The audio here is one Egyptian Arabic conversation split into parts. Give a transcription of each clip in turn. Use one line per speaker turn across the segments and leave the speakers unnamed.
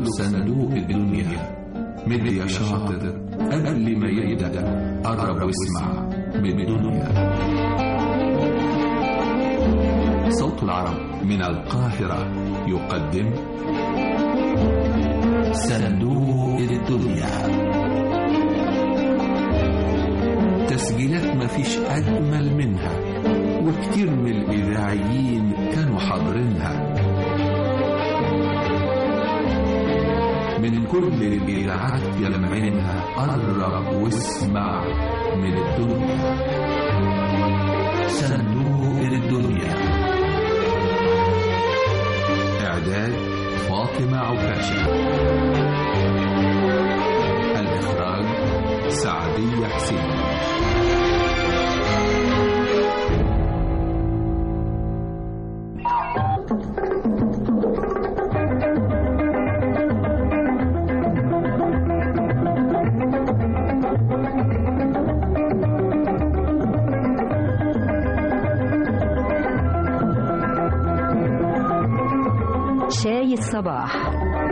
صندوق الدنيا مد يا شاطر قبل ما يبدأ قرب واسمع من الدنيا صوت العرب من القاهرة يقدم صندوق الدنيا تسجيلات مفيش أجمل منها وكتير من الإذاعيين كانوا حاضرينها من كل الإذاعات يلمعينها قرب واسمع من الدنيا صندوق الدنيا إعداد فاطمة عكاشة الإخراج سعدية حسين
شاي الصباح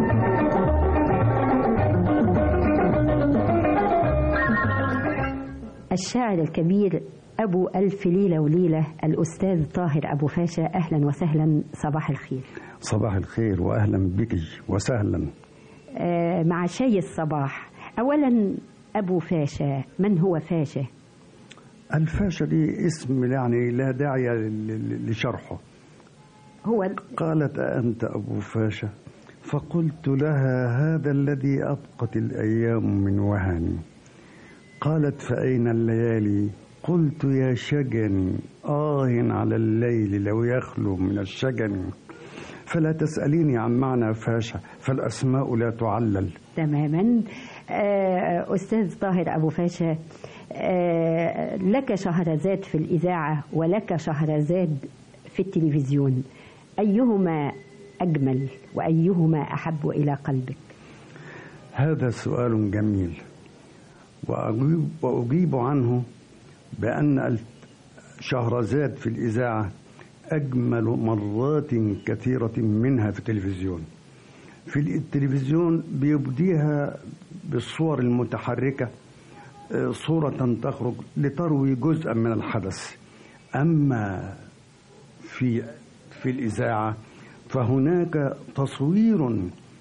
الشاعر الكبير أبو ألف ليلة وليلة الأستاذ طاهر أبو فاشا أهلا وسهلا صباح الخير
صباح الخير واهلا بك وسهلا
آه، مع شاي الصباح أولا أبو فاشا من هو فاشا
الفاشا دي اسم يعني لا داعي ل- ل- لشرحه
هو
قالت أنت أبو فاشا فقلت لها هذا الذي أبقت الأيام من وهني قالت فأين الليالي قلت يا شجني آه على الليل لو يخلو من الشجن فلا تسأليني عن معنى فاشا فالأسماء لا تعلل
تماما آه، أستاذ طاهر أبو فاشا آه، لك شهرزاد في الإذاعة ولك شهرزاد في التلفزيون أيهما أجمل وأيهما أحب إلى قلبك
هذا سؤال جميل وأجيب, وأجيب عنه بأن شهرزاد في الإذاعة أجمل مرات كثيرة منها في التلفزيون في التلفزيون بيبديها بالصور المتحركة آه، صورة تخرج لتروي جزءا من الحدث أما في في الإذاعة فهناك تصوير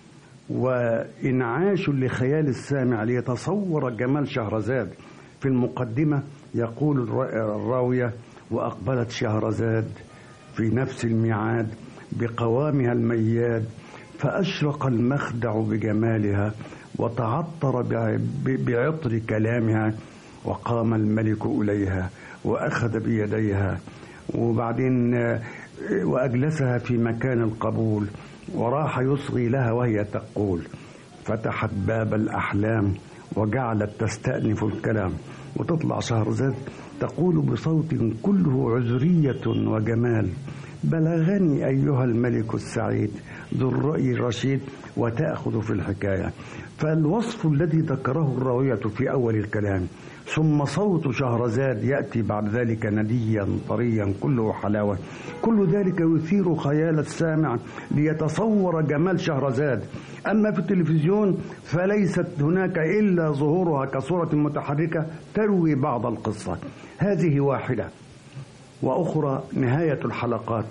وإنعاش لخيال السامع ليتصور جمال شهرزاد في المقدمة يقول الر- الراوية وأقبلت شهرزاد في نفس الميعاد بقوامها المياد فأشرق المخدع بجمالها وتعطر بع- ب- بعطر كلامها وقام الملك إليها وأخذ بيديها وبعدين آه، وأجلسها في مكان القبول وراح يصغي لها وهي تقول فتحت باب الأحلام وجعلت تستأنف الكلام وتطلع شهرزاد تقول بصوت كله عذرية وجمال بلغني أيها الملك السعيد ذو الرأي الرشيد وتأخذ في الحكاية فالوصف الذي ذكره الراوية في أول الكلام ثم صوت شهرزاد يأتي بعد ذلك نديا طريا كله حلاوة كل ذلك يثير خيال السامع ليتصور جمال شهرزاد أما في التلفزيون فليست هناك إلا ظهورها كصورة متحركة تروي بعض القصة هذه واحدة وأخرى نهاية الحلقات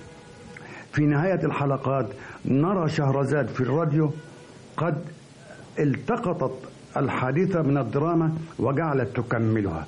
في نهاية الحلقات نرى شهرزاد في الراديو قد التقطت الحادثة من الدراما وجعلت تكملها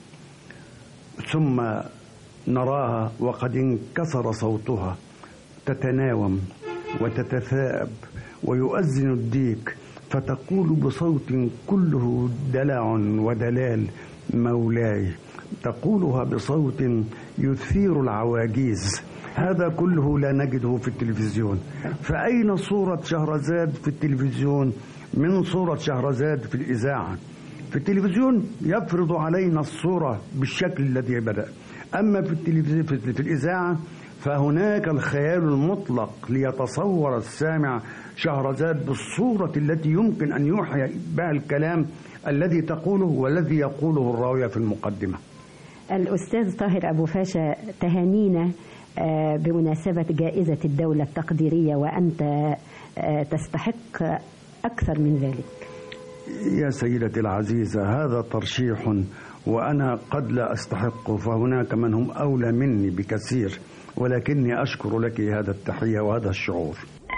ثم نراها وقد انكسر صوتها تتناوم وتتثاءب ويؤذن الديك فتقول بصوت كله دلع ودلال مولاي تقولها بصوت يثير العواجيز هذا كله لا نجده في التلفزيون فأين صورة شهرزاد في التلفزيون من صورة شهرزاد في الإذاعة في التلفزيون يفرض علينا الصورة بالشكل الذي بدأ أما في, التلفزيون في, في الإذاعة فهناك الخيال المطلق ليتصور السامع شهرزاد بالصورة التي يمكن أن يوحي بها الكلام الذي تقوله والذي يقوله الراوية في المقدمة
الأستاذ طاهر أبو فاشا تهانينا آه، بمناسبة جائزة الدولة التقديرية وأنت آه، تستحق أكثر من ذلك
يا سيدتي العزيزة هذا ترشيح وأنا قد لا أستحقه فهناك من هم أولى مني بكثير ولكني أشكر لك هذا التحية وهذا الشعور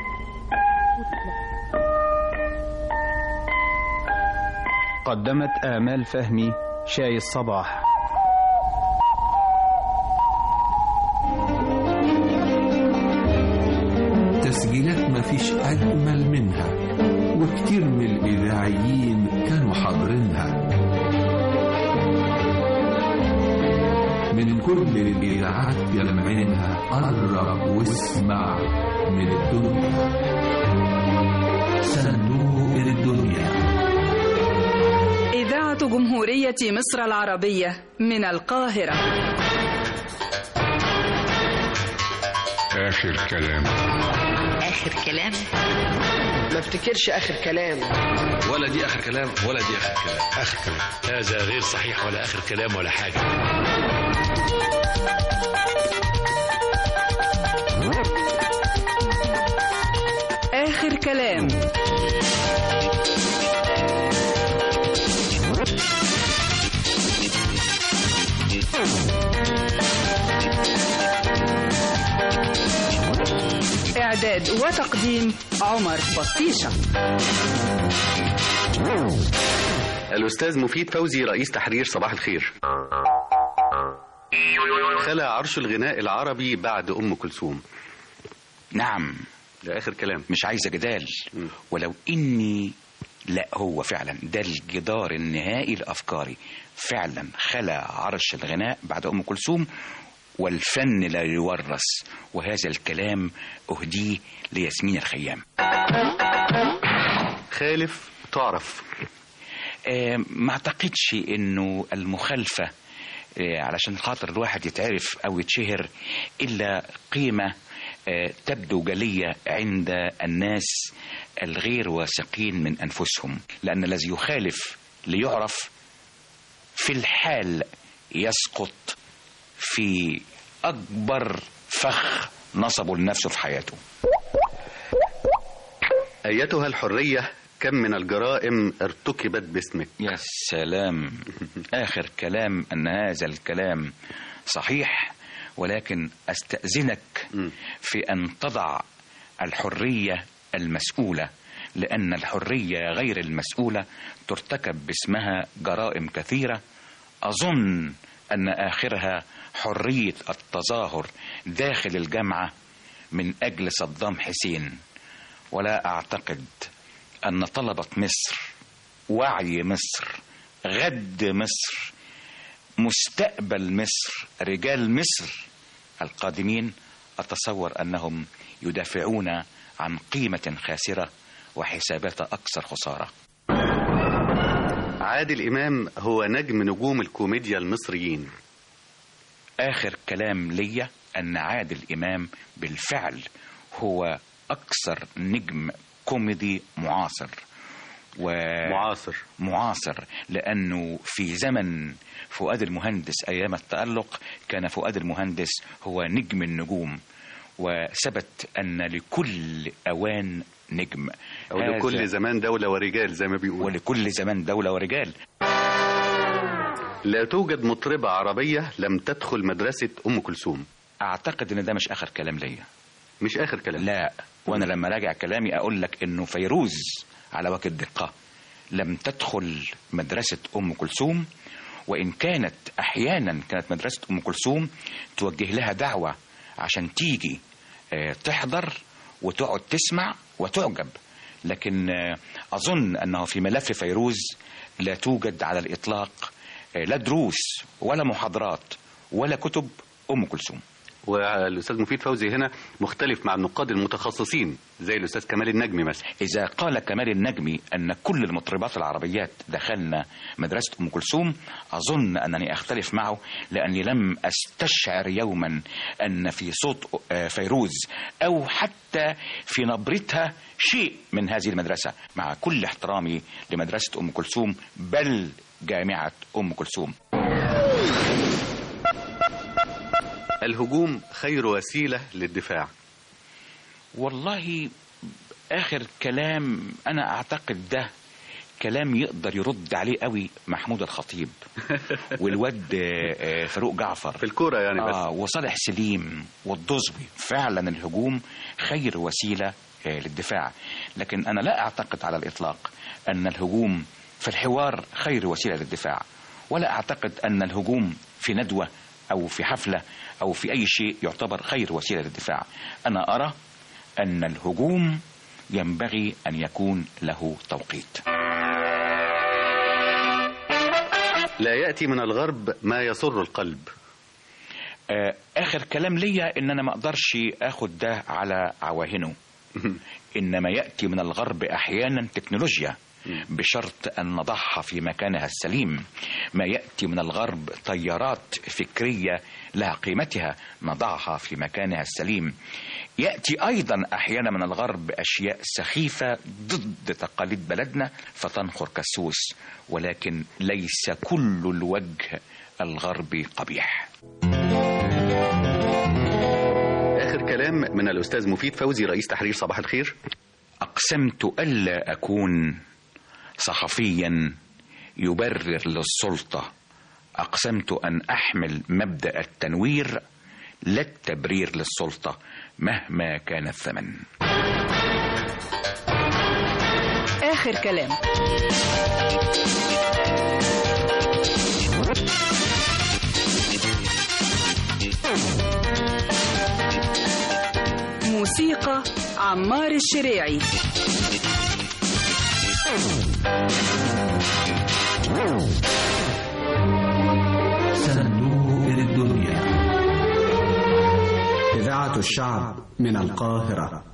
قدمت آمال فهمي شاي الصباح
تسجيلات مفيش أجمل منها وكتير من الإذاعيين كانوا حاضرينها من كل الإذاعات جمعينها قرب واسمع من الدنيا صندوق الدنيا
إذاعة جمهورية مصر العربية من القاهرة
آخر كلام
آخر كلام
ما افتكرش آخر كلام
ولا دي آخر كلام ولا دي آخر كلام
آخر كلام
هذا غير صحيح ولا آخر كلام ولا حاجة
آخر كلام إعداد وتقديم عمر بطيشة
الأستاذ مفيد فوزي رئيس تحرير صباح الخير خلع عرش الغناء العربي بعد أم كلثوم
نعم
ده آخر كلام
مش عايزة جدال ولو إني لا هو فعلا ده الجدار النهائي لأفكاري فعلا خلع عرش الغناء بعد أم كلثوم والفن لا يورث وهذا الكلام أهديه لياسمين الخيام
خالف تعرف
آه ما اعتقدش انه المخالفة آه علشان خاطر الواحد يتعرف او يتشهر الا قيمة آه تبدو جلية عند الناس الغير واثقين من انفسهم لان الذي يخالف ليعرف في الحال يسقط في اكبر فخ نصبه لنفسه في حياته
أيتها الحرية كم من الجرائم ارتكبت باسمك
يا سلام آخر كلام أن هذا الكلام صحيح ولكن أستأذنك في أن تضع الحرية المسؤولة لأن الحرية غير المسؤولة ترتكب باسمها جرائم كثيرة أظن أن آخرها حرية التظاهر داخل الجامعة من أجل صدام حسين ولا أعتقد أن طلبة مصر وعي مصر غد مصر مستقبل مصر رجال مصر القادمين أتصور أنهم يدافعون عن قيمة خاسرة وحسابات أكثر خسارة
عادل إمام هو نجم نجوم الكوميديا المصريين
آخر كلام ليا أن عادل إمام بالفعل هو أكثر نجم كوميدي معاصر و...
معاصر
معاصر لأنه في زمن فؤاد المهندس أيام التألق كان فؤاد المهندس هو نجم النجوم وثبت أن لكل أوان نجم
أو لكل زمان دولة ورجال زي ما بيقولوا
ولكل زمان دولة ورجال
لا توجد مطربة عربية لم تدخل مدرسة أم كلثوم
أعتقد أن ده مش آخر كلام ليا
مش آخر كلام
لا وأنا لما راجع كلامي أقول لك أنه فيروز على وجه الدقة لم تدخل مدرسة أم كلثوم وإن كانت أحيانا كانت مدرسة أم كلثوم توجه لها دعوة عشان تيجي تحضر وتقعد تسمع وتعجب لكن أظن أنه في ملف فيروز لا توجد على الإطلاق لا دروس ولا محاضرات ولا كتب أم كلثوم
والأستاذ مفيد فوزي هنا مختلف مع النقاد المتخصصين زي الأستاذ كمال النجمي مثلا
إذا قال كمال النجمي أن كل المطربات العربيات دخلنا مدرسة أم كلثوم أظن أنني أختلف معه لأني لم أستشعر يوما أن في صوت فيروز أو حتى في نبرتها شيء من هذه المدرسة مع كل احترامي لمدرسة أم كلثوم بل جامعة أم كلثوم
الهجوم خير وسيلة للدفاع
والله اخر كلام انا اعتقد ده كلام يقدر يرد عليه قوي محمود الخطيب والواد آه، آه، فاروق جعفر
في الكوره يعني بس
آه وصالح سليم والدزبي فعلا الهجوم خير وسيلة آه، للدفاع لكن أنا لا أعتقد على الإطلاق أن الهجوم في الحوار خير وسيلة للدفاع ولا أعتقد أن الهجوم في ندوة أو في حفلة أو في أي شيء يعتبر خير وسيلة للدفاع أنا أرى أن الهجوم ينبغي أن يكون له توقيت
لا ياتي من الغرب ما يسر القلب
آه، اخر كلام ليا ان انا ما اقدرش اخد ده على عواهنه انما ياتي من الغرب احيانا تكنولوجيا بشرط ان نضعها في مكانها السليم ما ياتي من الغرب تيارات فكريه لها قيمتها نضعها في مكانها السليم ياتي ايضا احيانا من الغرب اشياء سخيفه ضد تقاليد بلدنا فتنخر كالسوس ولكن ليس كل الوجه الغربي قبيح
اخر كلام من الاستاذ مفيد فوزي رئيس تحرير صباح الخير
أقسمت ألا أكون صحفيا يبرر للسلطة أقسمت أن أحمل مبدأ التنوير لا التبرير للسلطة مهما كان الثمن
آخر كلام موسيقى عمار الشريعي
صندوق الدنيا
إذاعة الشعب من القاهرة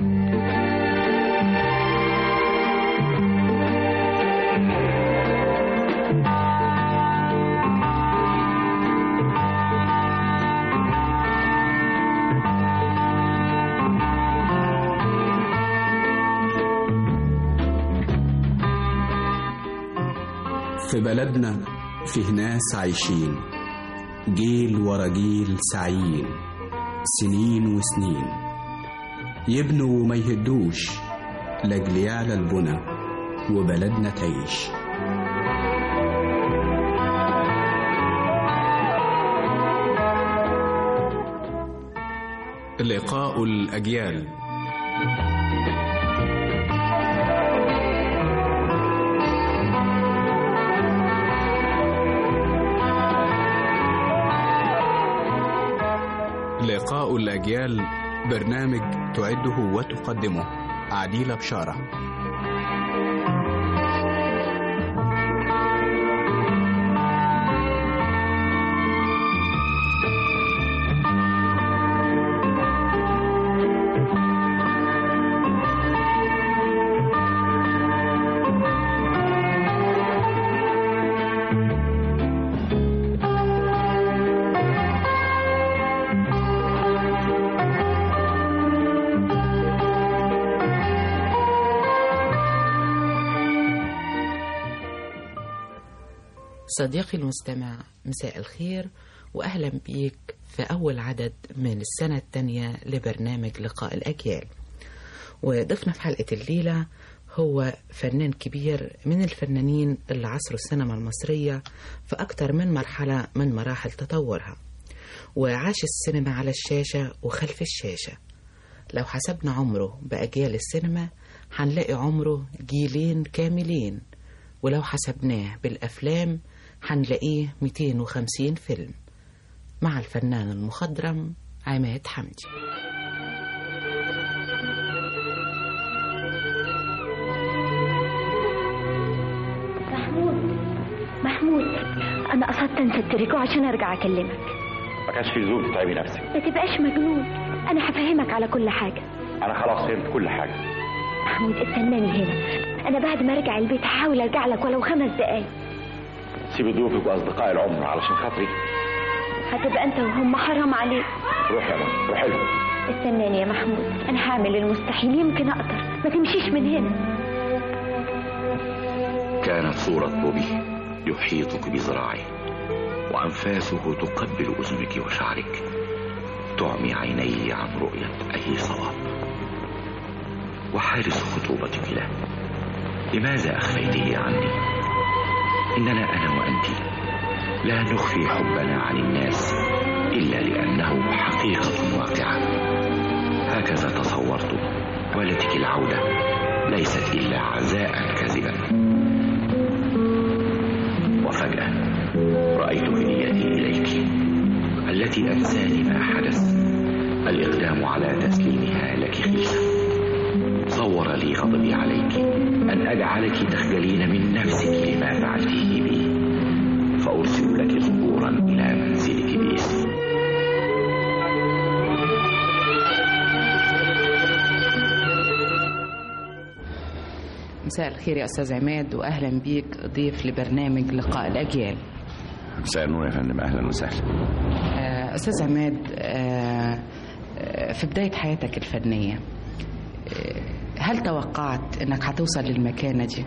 في بلدنا فيه ناس عايشين جيل ورا جيل سعيين سنين وسنين يبنوا وما يهدوش لاجل يعلى البنى وبلدنا تعيش لقاء الأجيال لقاء الأجيال برنامج تعده وتقدمه عديلة بشارة
صديقي المستمع مساء الخير وأهلا بيك في أول عدد من السنة الثانية لبرنامج لقاء الأجيال وضيفنا في حلقة الليلة هو فنان كبير من الفنانين اللي عصروا السينما المصرية في أكتر من مرحلة من مراحل تطورها وعاش السينما على الشاشة وخلف الشاشة لو حسبنا عمره بأجيال السينما هنلاقي عمره جيلين كاملين ولو حسبناه بالأفلام هنلاقيه 250 فيلم مع الفنان المخضرم عماد حمدي
محمود محمود انا قصدت انسى التريكو عشان ارجع اكلمك
ما كانش في لزوم تتعبي نفسك
ما تبقاش مجنون انا هفهمك على كل حاجه
انا خلاص فهمت كل حاجه
محمود استناني هنا انا بعد ما ارجع البيت هحاول ارجع لك ولو خمس دقايق
سيبي ضيوفك واصدقاء العمر علشان خاطري
هتبقى انت وهم حرام عليك
روح يا ماما روح لهم
استناني يا محمود انا هعمل المستحيل يمكن اقدر ما تمشيش من هنا
كانت صورة بوبي يحيطك بذراعه وأنفاسه تقبل أذنك وشعرك تعمي عيني عن رؤية أي صواب وحارس خطوبتك له لماذا أخفيته عني إننا أنا وأنت لا نخفي حبنا عن الناس إلا لأنه حقيقة واقعة هكذا تصورت والدك العودة ليست إلا عزاء كاذبا وفجأة رأيت هديتي إليك التي أنساني ما حدث الإقدام على تسليمها لك خيسة صور لي غضبي عليك أن أجعلك تخجلين من نفسك لما فعلته بي فأرسل لك ظهورا إلى منزلك باسم
مساء الخير يا أستاذ عماد وأهلا بيك ضيف لبرنامج لقاء الأجيال
مساء النور يا فندم أهلا وسهلا
آه، أستاذ عماد آه، آه، في بداية حياتك الفنية آه، هل توقعت أنك هتوصل للمكانة دي؟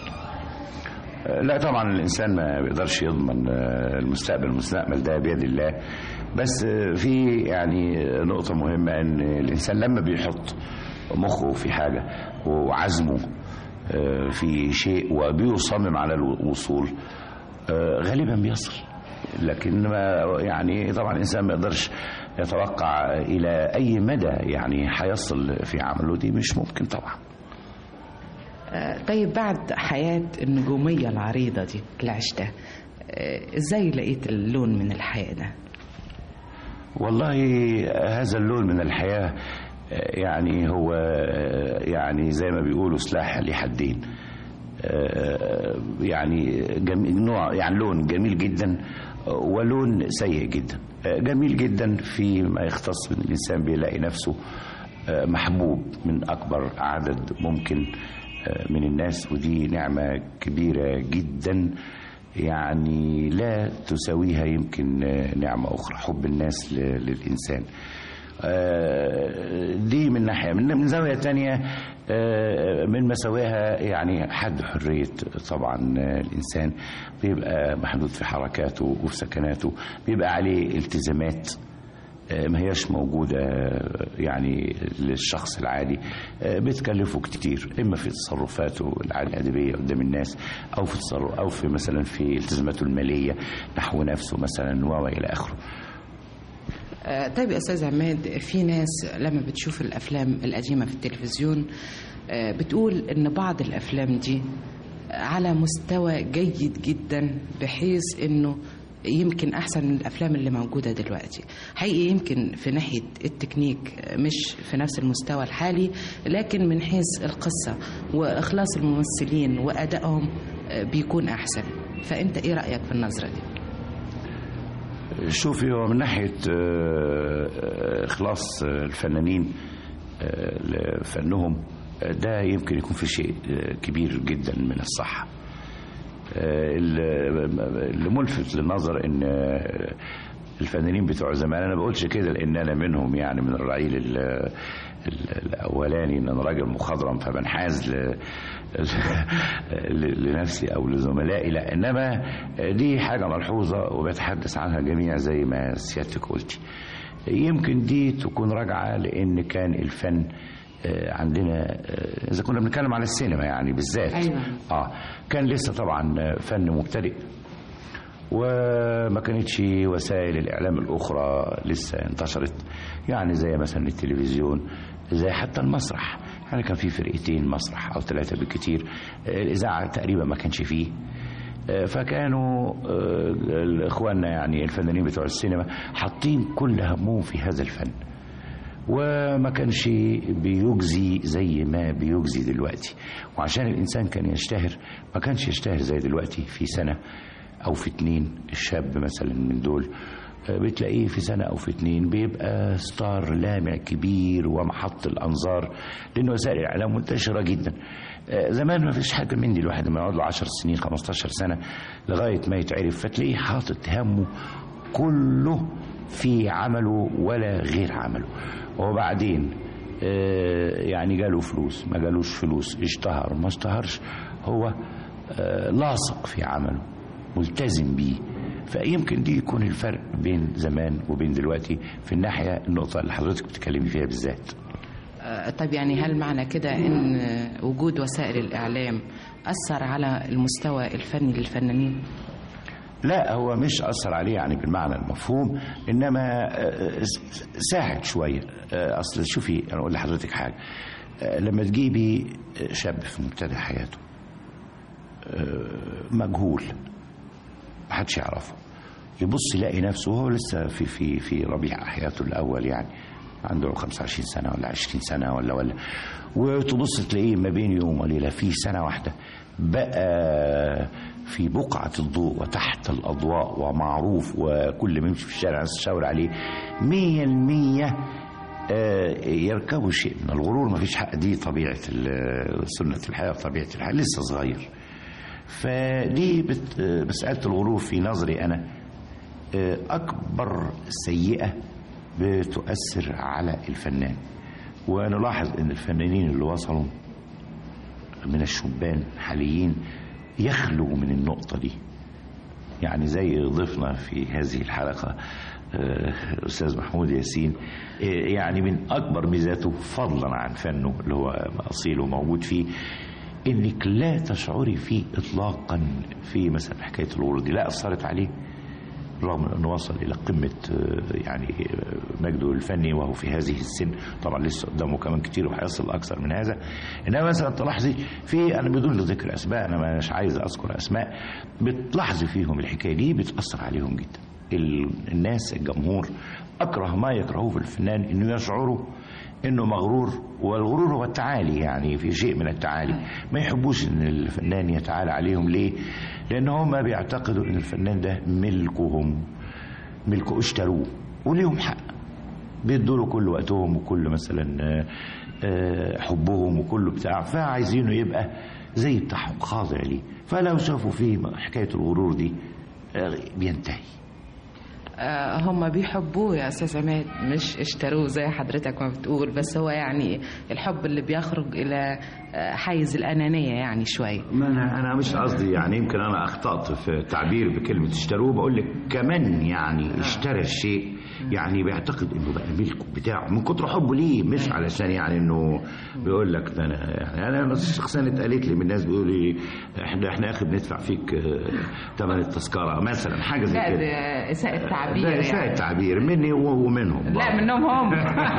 لا طبعا الانسان ما بيقدرش يضمن آه، المستقبل المستقبل ده بيد الله بس آه، في يعني نقطة مهمة ان الانسان لما بيحط مخه في حاجة وعزمه آه، في شيء وبيصمم على الوصول آه، غالبا بيصل لكن ما يعني طبعا الانسان ما يقدرش يتوقع الى اي مدى يعني هيصل في عمله دي مش ممكن طبعا
آه، طيب بعد حياة النجومية العريضة دي اللي عشتها آه، ازاي لقيت اللون من الحياة ده؟
والله هذا اللون من الحياة آه، يعني هو آه، يعني زي ما بيقولوا سلاح لحدين آه، يعني جميل نوع يعني لون جميل جدا آه، ولون سيء جدا آه، جميل جدا فيما يختص ان الانسان بيلاقي نفسه آه، محبوب من اكبر عدد ممكن آه، من الناس ودي نعمه كبيره جدا يعني لا تساويها يمكن آه، نعمه اخرى حب الناس ل- للانسان آه، دي من ناحية من من زاوية تانية آه، من مساوئها يعني حد حرية طبعا آه، الإنسان بيبقى محدود في حركاته وفي سكناته بيبقى عليه التزامات آه، ما هياش موجودة آه، يعني للشخص العادي آه، بتكلفه كتير إما في تصرفاته العادية الأدبية قدام الناس أو في تصرف أو في مثلا في التزاماته المالية نحو نفسه مثلا وإلى آخره
آه، طيب يا استاذ عماد في ناس لما بتشوف الافلام القديمه في التلفزيون آه، بتقول ان بعض الافلام دي على مستوى جيد جدا بحيث انه يمكن احسن من الافلام اللي موجوده دلوقتي حقيقي يمكن في ناحيه التكنيك آه، مش في نفس المستوى الحالي لكن من حيث القصه واخلاص الممثلين وادائهم آه، بيكون احسن فانت ايه رايك في النظره دي
شوفي هو من ناحية آه، آه، إخلاص آه، الفنانين آه، لفنهم آه، ده يمكن يكون في شيء آه، كبير جدا من الصحة آه، اللي ملفت للنظر ان آه، الفنانين بتوع زمان انا بقولش كده لان انا منهم يعني من الرعيل ال- ال- الاولاني ان انا راجل مخضرم فبنحاز ل- ل- لنفسي او لزملائي لا انما دي حاجه ملحوظه وبيتحدث عنها الجميع زي ما سيادتك قلتي يمكن دي تكون راجعه لان كان الفن آه، عندنا آه، اذا كنا بنتكلم على السينما يعني بالذات
أيوة.
اه كان لسه طبعا آه، فن مبتدئ وما كانتش وسائل الإعلام الأخرى لسه انتشرت يعني زي مثلا التلفزيون زي حتى المسرح يعني كان في فرقتين مسرح أو ثلاثة بالكتير آه، الإذاعة تقريبا ما كانش فيه آه، فكانوا آه، إخواننا يعني الفنانين بتوع السينما حاطين كل همهم في هذا الفن وما كانش بيجزي زي ما بيجزي دلوقتي وعشان الإنسان كان يشتهر ما كانش يشتهر زي دلوقتي في سنة أو في اتنين الشاب مثلا من دول آه، بتلاقيه في سنة أو في اتنين بيبقى ستار لامع كبير ومحط الأنظار لأن وسائل الإعلام منتشرة جدا آه، زمان ما فيش حاجة من دي الواحد لما يقعد له 10 سنين 15 سنة لغاية ما يتعرف فتلاقيه حاطط همه كله في عمله ولا غير عمله وبعدين آه، يعني جاله فلوس ما جالوش فلوس اشتهر ما اشتهرش هو آه، لاصق في عمله ملتزم بيه فيمكن دي يكون الفرق بين زمان وبين دلوقتي في الناحية النقطة اللي حضرتك بتتكلمي فيها بالذات
آه، طب يعني هل معنى كده ان وجود وسائل الاعلام اثر على المستوى الفني للفنانين
لا هو مش أثر عليه يعني بالمعنى المفهوم إنما آه، س- ساعد شوية آه، أصل شوفي أنا أقول لحضرتك حاجة آه، لما تجيبي شاب في مبتدأ حياته آه، مجهول محدش يعرفه يبص يلاقي نفسه وهو لسه في في في ربيع حياته الأول يعني عنده 25 سنة ولا 20 سنة ولا ولا وتبص تلاقيه ما بين يوم وليلة في سنة واحدة بقى في بقعة الضوء وتحت الأضواء ومعروف وكل ما يمشي في الشارع الناس تشاور عليه مية المية آه، يركبوا شيء من الغرور ما فيش حق دي طبيعة ال- سنة الحياة طبيعة الحياة لسه صغير فدي بت- آه، مسألة الغرور في نظري أنا آه، أكبر سيئة بتؤثر على الفنان ونلاحظ أن الفنانين اللي وصلوا من الشبان حاليين يخلوا من النقطة دي يعني زي ضيفنا في هذه الحلقة آه، الأستاذ محمود ياسين آه، يعني من أكبر ميزاته فضلا عن فنه اللي هو أصيل وموجود فيه إنك لا تشعري فيه إطلاقا في مثلا حكاية الغرور دي لا أثرت عليه رغم انه وصل الى قمه آه، يعني آه، مجده الفني وهو في هذه السن طبعا لسه قدامه كمان كتير وهيصل اكثر من هذا انما مثلا تلاحظي في انا بدون ذكر اسماء انا مش عايز اذكر اسماء بتلاحظي فيهم الحكايه دي بتاثر عليهم جدا ال- الناس الجمهور اكره ما يكرهوه في الفنان انه يشعروا انه مغرور والغرور هو التعالي يعني في شيء من التعالي ما يحبوش ان الفنان يتعالى عليهم ليه لان هم بيعتقدوا ان الفنان ده ملكهم ملكه اشتروه وليهم حق بيدوا له كل وقتهم وكل مثلا آه، آه، حبهم وكل بتاع فعايزينه يبقى زي بتاعهم خاضع ليه فلو شافوا فيه حكايه الغرور دي آه، بينتهي
آه، هم بيحبوه يا استاذ عماد مش اشتروه زي حضرتك ما بتقول بس هو يعني الحب اللي بيخرج الى آه، حيز الانانيه يعني شويه
ما انا انا مش قصدي يعني يمكن انا اخطات في التعبير بكلمه اشتروه بقول لك كمان يعني اشترى الشيء يعني بيعتقد انه بقى ملكه بتاعه من كتر حبه ليه مش علشان يعني انه بيقول لك ده انا يعني انا شخصيا اتقالت لي من الناس بيقولوا لي احنا احنا يا اخي بندفع فيك آه، ثمن التذكره مثلا حاجه زي
لا
كده
ده اساءة تعبير
ده إساءة
يعني
تعبير مني و- ومنهم
لا منهم هم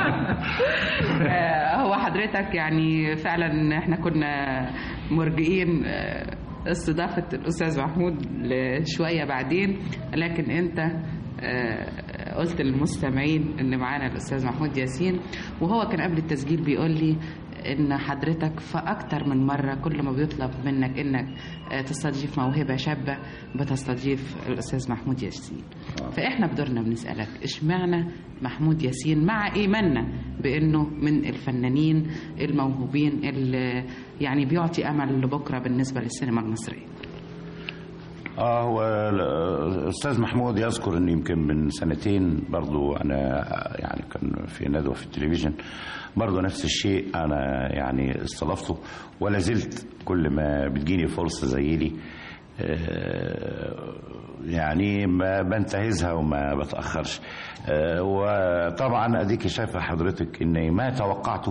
آه، هو حضرتك يعني فعلا احنا كنا مرجئين آه، استضافة الأستاذ محمود لشوية بعدين لكن أنت آه، قلت للمستمعين إن معانا الأستاذ محمود ياسين وهو كان قبل التسجيل بيقول لي إن حضرتك في أكتر من مرة كل ما بيطلب منك إنك آه، تستضيف موهبة شابة بتستضيف الأستاذ محمود ياسين فإحنا بدورنا بنسألك إشمعنى محمود ياسين مع إيماننا بأنه من الفنانين الموهوبين اللي يعني بيعطي أمل لبكرة بالنسبة للسينما المصرية
اه هو الاستاذ محمود يذكر ان يمكن من سنتين برضو انا يعني كان في ندوه في التلفزيون برضو نفس الشيء انا يعني استضفته ولا زلت كل ما بتجيني فرصه زي دي آه، يعني ما بنتهزها وما بتاخرش آه، وطبعا اديك شايفه حضرتك ان ما توقعته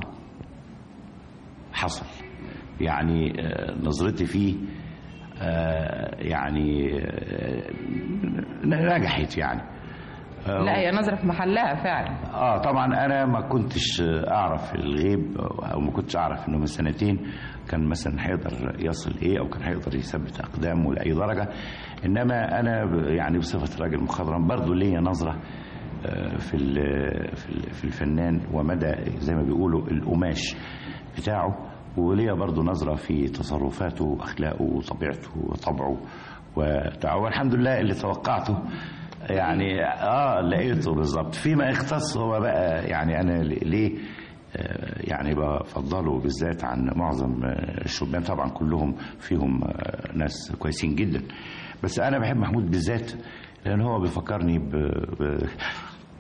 حصل يعني آه، نظرتي فيه آه، يعني آه، نجحت يعني آه،
لا هي نظرة في محلها فعلا
اه طبعا انا ما كنتش اعرف الغيب او ما كنتش اعرف انه من سنتين كان مثلا هيقدر يصل ايه او كان هيقدر يثبت اقدامه لاي درجه انما انا ب- يعني بصفه راجل مخضرم برضه ليا نظره آه، في ال- في ال- في الفنان ومدى زي ما بيقولوا القماش بتاعه وليا برضه نظره في تصرفاته واخلاقه وطبيعته وطبعه وبتاعه والحمد لله اللي توقعته يعني اه لقيته بالظبط فيما يختص هو بقى يعني انا ليه آه، يعني بفضله بالذات عن معظم آه، الشبان طبعا كلهم فيهم آه، ناس كويسين جدا بس انا بحب محمود بالذات لان هو بيفكرني ب... ب...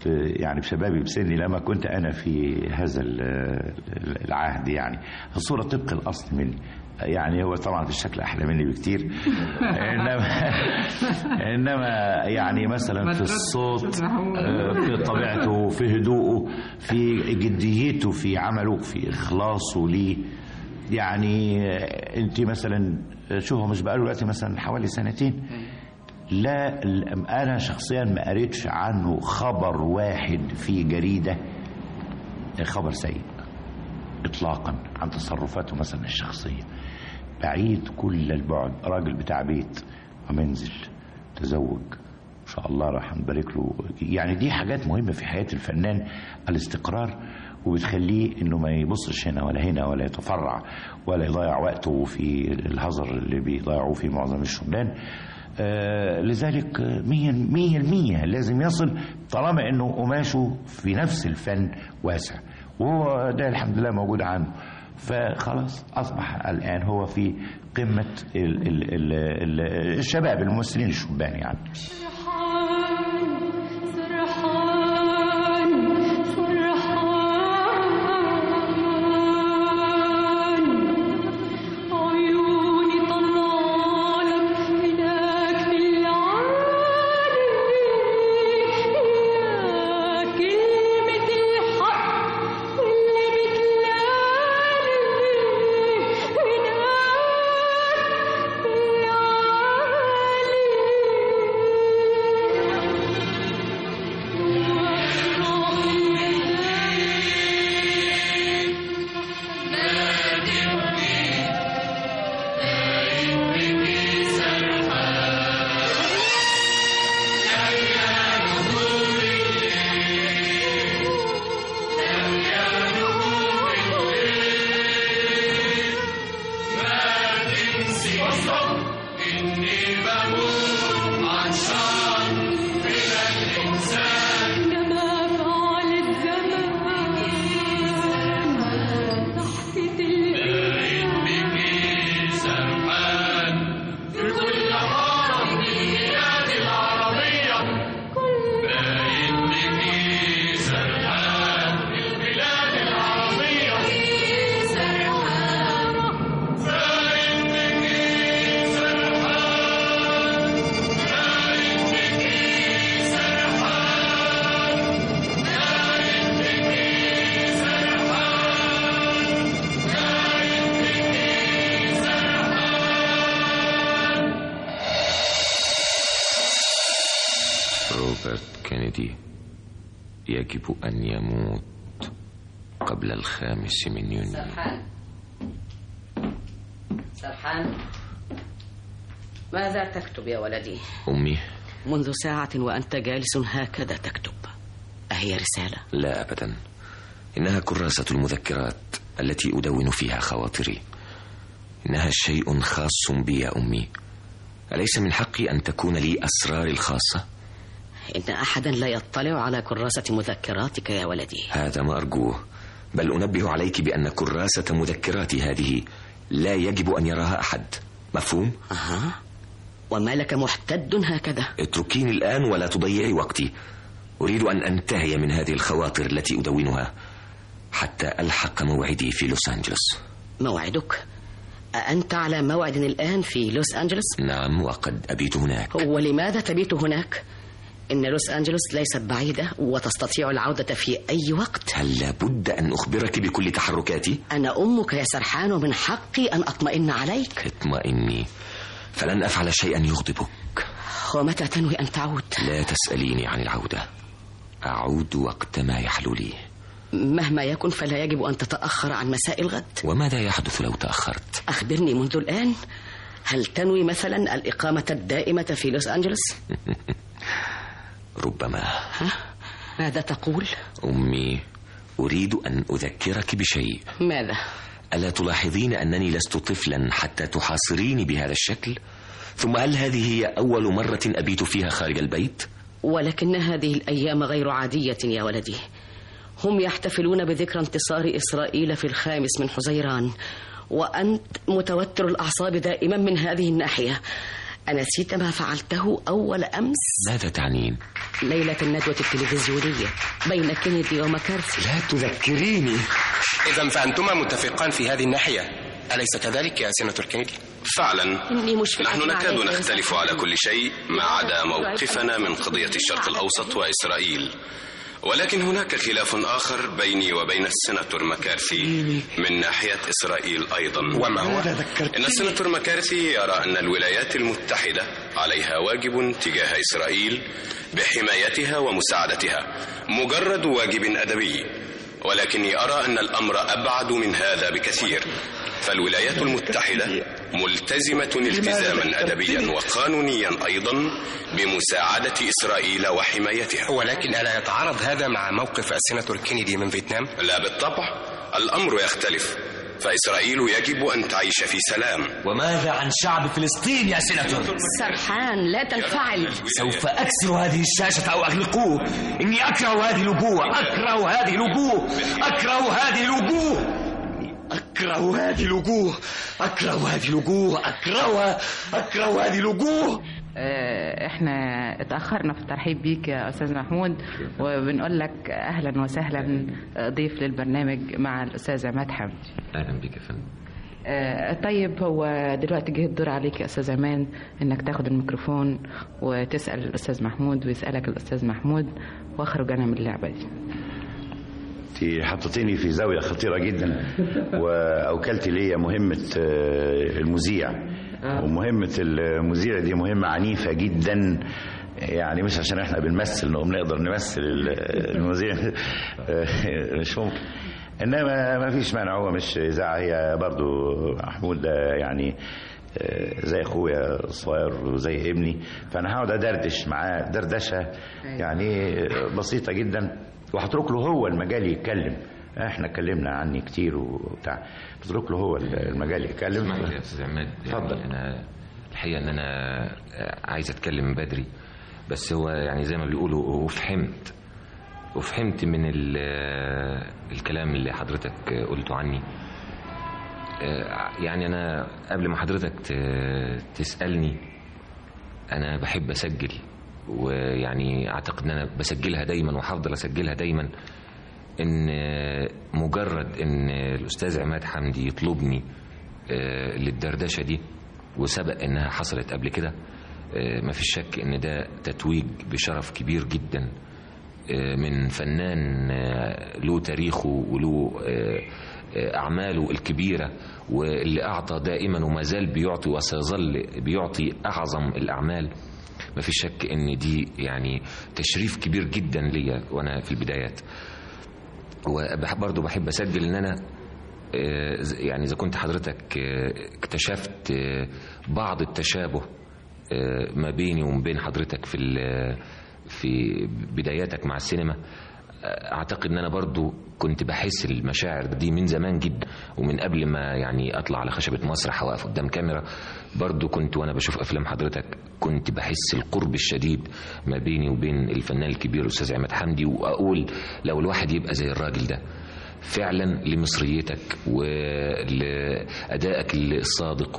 يعني بشبابي بسني لما كنت أنا في هذا ال- العهد يعني الصورة طبق الأصل مني يعني هو طبعا في الشكل أحلى مني بكتير إنما إنما يعني مثلا في الصوت آه، في طبيعته في هدوءه في جديته في عمله في إخلاصه ليه يعني آه، أنت مثلا آه، شوف هو مش بقاله دلوقتي مثلا حوالي سنتين لا ال- انا شخصيا ما قريتش عنه خبر واحد في جريده خبر سيء اطلاقا عن تصرفاته مثلا الشخصيه بعيد كل البعد راجل بتاع بيت ومنزل تزوج ان شاء الله راح نبارك له يعني دي حاجات مهمه في حياه الفنان الاستقرار وبتخليه انه ما يبصش هنا ولا هنا ولا يتفرع ولا يضيع وقته في الهزر اللي بيضيعوه في معظم الشغلان آه لذلك مية مية المية لازم يصل طالما انه قماشه في نفس الفن واسع وهو ده الحمد لله موجود عنه فخلاص اصبح الان هو في قمه ال ال ال ال الشباب الممثلين الشبان يعني
عيوني طلالك هناك في العالي يا كلمة الحق اللي بتلالي هناك في
إني بموت عطشان من الإنسان
كما فعل الزمان ضحكة
باين بك سرحان في كل حارة من البلاد العربية باين بك سرحان في البلاد العربية سرحان باين بك
روبرت كينيدي يجب أن يموت قبل الخامس من يونيو
سرحان سرحان ماذا تكتب يا ولدي
أمي
منذ ساعة وأنت جالس هكذا تكتب أهي رسالة
لا أبدا إنها كراسة المذكرات التي أدون فيها خواطري إنها شيء خاص بي يا أمي أليس من حقي أن تكون لي أسراري الخاصة؟
إن أحدا لا يطلع على كراسة مذكراتك يا ولدي
هذا ما أرجوه بل أنبه عليك بأن كراسة مذكراتي هذه لا يجب أن يراها أحد مفهوم؟
أها وما لك محتد هكذا
اتركيني الآن ولا تضيعي وقتي أريد أن أنتهي من هذه الخواطر التي أدونها حتى ألحق موعدي في لوس أنجلوس
موعدك أأنت على موعد الآن في لوس أنجلوس؟
نعم وقد أبيت هناك
ولماذا تبيت هناك؟ إن لوس أنجلوس ليست بعيدة وتستطيع العودة في أي وقت
هل لابد أن أخبرك بكل تحركاتي؟
أنا أمك يا سرحان ومن حقي أن أطمئن عليك
اطمئني فلن أفعل شيئا يغضبك
ومتى تنوي أن تعود؟
لا تسأليني عن العودة أعود وقت ما يحلو لي
مهما يكن فلا يجب أن تتأخر عن مساء الغد
وماذا يحدث لو تأخرت؟
أخبرني منذ الآن هل تنوي مثلا الإقامة الدائمة في لوس أنجلوس؟
ربما
ها؟ ماذا تقول؟
أمي أريد أن أذكرك بشيء
ماذا؟
ألا تلاحظين أنني لست طفلا حتى تحاصريني بهذا الشكل؟ ثم هل هذه هي أول مرة أبيت فيها خارج البيت؟
ولكن هذه الأيام غير عادية يا ولدي هم يحتفلون بذكرى انتصار إسرائيل في الخامس من حزيران وأنت متوتر الأعصاب دائما من هذه الناحية أنسيت ما فعلته أول أمس
ماذا تعنين؟
ليلة الندوة التلفزيونية بين كينيدي ومكارثي
لا تذكريني
إذا فأنتما متفقان في هذه الناحية أليس كذلك يا سيناتور كينيدي؟
فعلا
إني مشفقة
نحن نكاد
عليك يا
نختلف
سيدي.
على كل شيء ما عدا موقفنا من قضية الشرق الأوسط وإسرائيل ولكن هناك خلاف آخر بيني وبين السيناتور مكارثي من ناحية إسرائيل أيضا
وما هو؟
إن السيناتور مكارثي يرى أن الولايات المتحدة عليها واجب تجاه إسرائيل بحمايتها ومساعدتها مجرد واجب أدبي ولكني أرى أن الأمر أبعد من هذا بكثير فالولايات المتحدة ملتزمة التزاما أدبيا وقانونيا أيضا بمساعدة إسرائيل وحمايتها
ولكن ألا يتعارض هذا مع موقف السيناتور كينيدي من فيتنام؟
لا بالطبع الأمر يختلف فإسرائيل يجب أن تعيش في سلام
وماذا عن شعب فلسطين يا سيناتور؟
سرحان لا تنفعل
سوف أكسر هذه الشاشة أو أغلقوه إني أكره هذه الوجوه أكره هذه الوجوه أكره هذه الوجوه أكره هذه الوجوه أكره هذه الوجوه أكرهها أكره هذه الوجوه
آه، احنا اتأخرنا في الترحيب بيك يا أستاذ محمود وبنقول لك أهلا وسهلا آه، ضيف للبرنامج مع الأستاذ عماد حمدي
أهلا بك يا فندم
آه، طيب هو دلوقتي جه الدور عليك يا أستاذ عماد إنك تاخد الميكروفون وتسأل الأستاذ محمود ويسألك الأستاذ محمود وأخرج أنا من اللعبة دي
انت حطيتيني في زاويه خطيره جدا واوكلتي ليا مهمه آه، المذيع ومهمه المذيع دي مهمه عنيفه جدا يعني مش عشان احنا بنمثل نقوم نقدر نمثل ال- المذيع آه، مش ممكن انما ما فيش مانع هو مش اذاعه هي برضو محمود ده يعني آه، زي اخويا الصغير وزي ابني فانا هقعد ادردش معاه دردشه يعني بسيطه جدا وهترك له هو المجال يتكلم احنا اتكلمنا عني كتير وبتاع بترك له هو المجال يتكلم
اسمعني يا استاذ عماد
اتفضل.
يعني انا الحقيقه ان انا عايز اتكلم من بدري بس هو يعني زي ما بيقولوا وفهمت وفهمت من ال- الكلام اللي حضرتك قلته عني يعني انا قبل ما حضرتك ت- تسالني انا بحب اسجل ويعني اعتقد ان انا بسجلها دايما وهفضل اسجلها دايما ان مجرد ان الاستاذ عماد حمدي يطلبني آه، للدردشه دي وسبق انها حصلت قبل كده آه، ما فيش شك ان ده تتويج بشرف كبير جدا آه، من فنان آه، له تاريخه وله آه، آه، اعماله الكبيره واللي اعطى دائما وما زال بيعطي وسيظل بيعطي اعظم الاعمال ما فيش شك ان دي يعني تشريف كبير جدا ليا وانا في البدايات وبرضه بحب اسجل ان انا آه، ز- يعني اذا كنت حضرتك آه، اكتشفت آه، بعض التشابه آه، ما بيني وما بين حضرتك في ال- في بداياتك مع السينما آه، اعتقد ان انا برضو كنت بحس المشاعر دي من زمان جدا ومن قبل ما يعني اطلع على خشبه مسرح واقف قدام كاميرا برضو كنت وانا بشوف افلام حضرتك كنت بحس القرب الشديد ما بيني وبين الفنان الكبير الاستاذ عماد حمدي واقول لو الواحد يبقى زي الراجل ده فعلا لمصريتك ولأدائك الصادق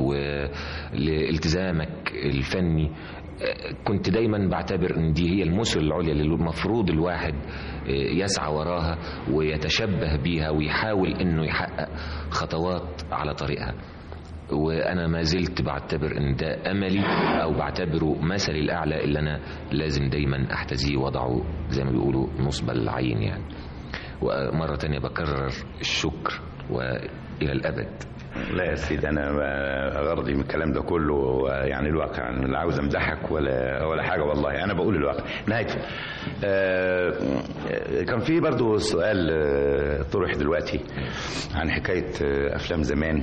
ولالتزامك الفني كنت دايما بعتبر ان دي هي المثل العليا اللي المفروض الواحد يسعى وراها ويتشبه بيها ويحاول انه يحقق خطوات على طريقها وانا ما زلت بعتبر ان ده املي او بعتبره مثلي الاعلى اللي انا لازم دايما احتذيه وضعه زي ما بيقولوا نصب العين يعني ومرة تانية بكرر الشكر وإلى الأبد
لا يا سيدي انا ما غرضي من الكلام ده كله يعني الواقع انا لا عاوز امدحك ولا ولا حاجه والله انا بقول الواقع نهايته آه، كان في برضو سؤال آه، طرح دلوقتي عن حكايه آه، افلام زمان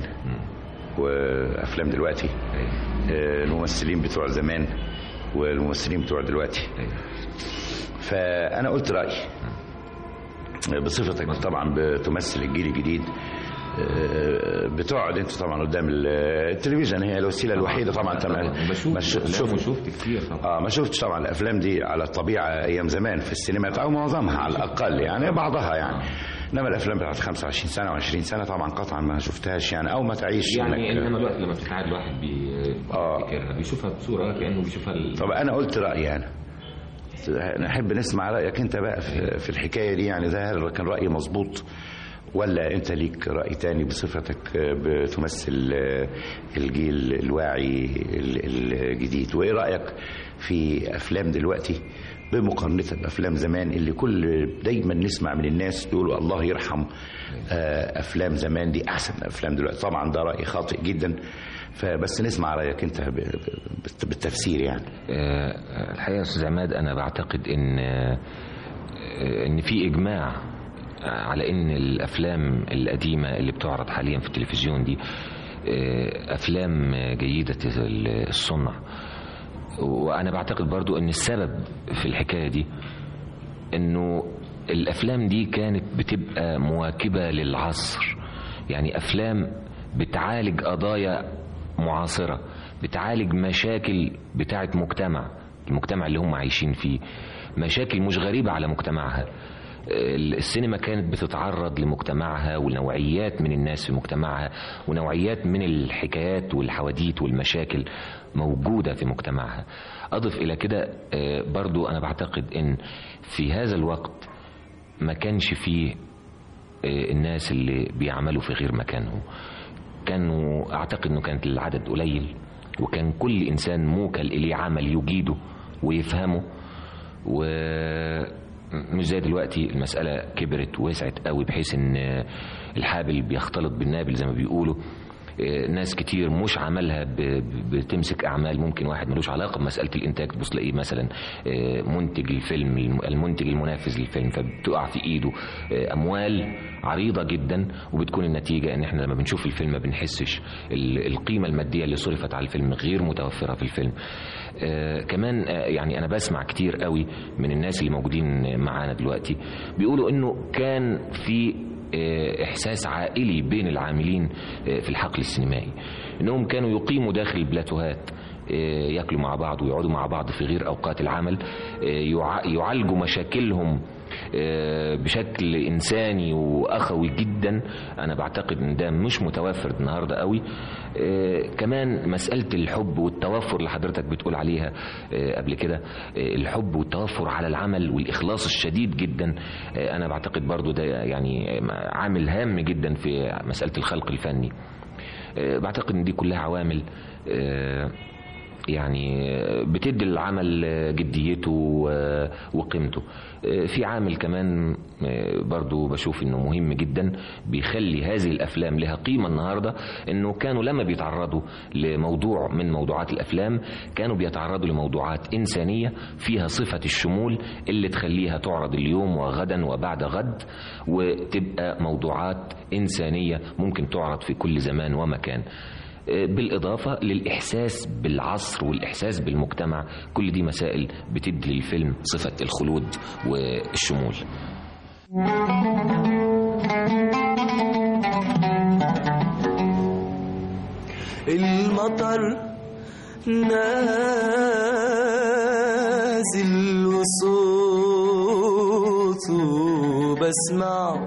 وافلام دلوقتي آه، الممثلين بتوع زمان والممثلين بتوع دلوقتي فانا قلت رايي بصفتك طبعا بتمثل الجيل الجديد آه، بتقعد انت طبعا قدام ال- التلفزيون هي الوسيله الوحيده طبعا انت ما ما ش- شفت
شفت كتير
اه ما شفتش طبعا الافلام دي على الطبيعه ايام زمان في السينمات او معظمها على الاقل يعني بعضها يعني انما الافلام بتاعت 25 سنه و20 سنه طبعا قطعا ما شفتهاش يعني او ما تعيش
يعني
إنك-
انما الوقت لما بتتعاد الواحد بي- بيفتكرها بيشوفها بصوره كانه بيشوفها ال-
طب انا قلت رايي انا نحب نسمع رايك انت بقى في, في الحكايه دي يعني ده هل كان رايي مظبوط ولا انت ليك راي تاني بصفتك بتمثل الجيل الواعي الجديد وايه رايك في افلام دلوقتي بمقارنتها بافلام زمان اللي كل دايما نسمع من الناس يقولوا الله يرحم آه، افلام زمان دي احسن من افلام دلوقتي طبعا ده راي خاطئ جدا فبس نسمع رايك انت ب- ب- بالتفسير يعني
آه، الحقيقه يا استاذ عماد انا بعتقد ان آه، ان في اجماع على ان الافلام القديمه اللي بتعرض حاليا في التلفزيون دي آه، افلام جيده الصنع وانا بعتقد برضو ان السبب في الحكايه دي انه الافلام دي كانت بتبقى مواكبه للعصر يعني افلام بتعالج قضايا معاصره بتعالج مشاكل بتاعه مجتمع المجتمع اللي هم عايشين فيه مشاكل مش غريبه على مجتمعها السينما كانت بتتعرض لمجتمعها ونوعيات من الناس في مجتمعها ونوعيات من الحكايات والحواديت والمشاكل موجودة في مجتمعها أضف إلى كده آه، برضو أنا بعتقد أن في هذا الوقت ما كانش فيه آه، الناس اللي بيعملوا في غير مكانهم كانوا أعتقد أنه كانت العدد قليل وكان كل إنسان موكل إليه عمل يجيده ويفهمه و مش زي دلوقتي المسألة كبرت ووسعت قوي بحيث ان الحابل بيختلط بالنابل زي ما بيقولوا آه، ناس كتير مش عملها ب- ب- بتمسك اعمال ممكن واحد ملوش علاقه بمساله الانتاج تبص تلاقيه مثلا آه، منتج الفيلم الم- المنتج المنافذ للفيلم فبتقع في ايده آه، اموال عريضه جدا وبتكون النتيجه ان احنا لما بنشوف الفيلم ما بنحسش ال- القيمه الماديه اللي صرفت على الفيلم غير متوفره في الفيلم آه، كمان آه، يعني انا بسمع كتير قوي من الناس اللي موجودين معانا دلوقتي بيقولوا انه كان في آه، احساس عائلي بين العاملين آه، في الحقل السينمائي انهم كانوا يقيموا داخل البلاتوهات آه، ياكلوا مع بعض ويقعدوا مع بعض في غير اوقات العمل آه، يع- يعالجوا مشاكلهم آه، بشكل انساني واخوي جدا انا بعتقد ان ده مش متوفر النهارده قوي آه، كمان مساله الحب والتوفر اللي حضرتك بتقول عليها آه، قبل كده آه، الحب والتوفر على العمل والاخلاص الشديد جدا آه، انا بعتقد برضو ده يعني عامل هام جدا في مساله الخلق الفني آه، بعتقد ان دي كلها عوامل آه، يعني بتدي العمل جديته و- وقيمته في عامل كمان برضو بشوف انه مهم جدا بيخلي هذه الافلام لها قيمه النهارده انه كانوا لما بيتعرضوا لموضوع من موضوعات الافلام كانوا بيتعرضوا لموضوعات انسانيه فيها صفه الشمول اللي تخليها تعرض اليوم وغدا وبعد غد وتبقى موضوعات انسانيه ممكن تعرض في كل زمان ومكان بالإضافة للإحساس بالعصر والإحساس بالمجتمع كل دي مسائل بتدي للفيلم صفة الخلود والشمول
المطر نازل وصوته بسمعه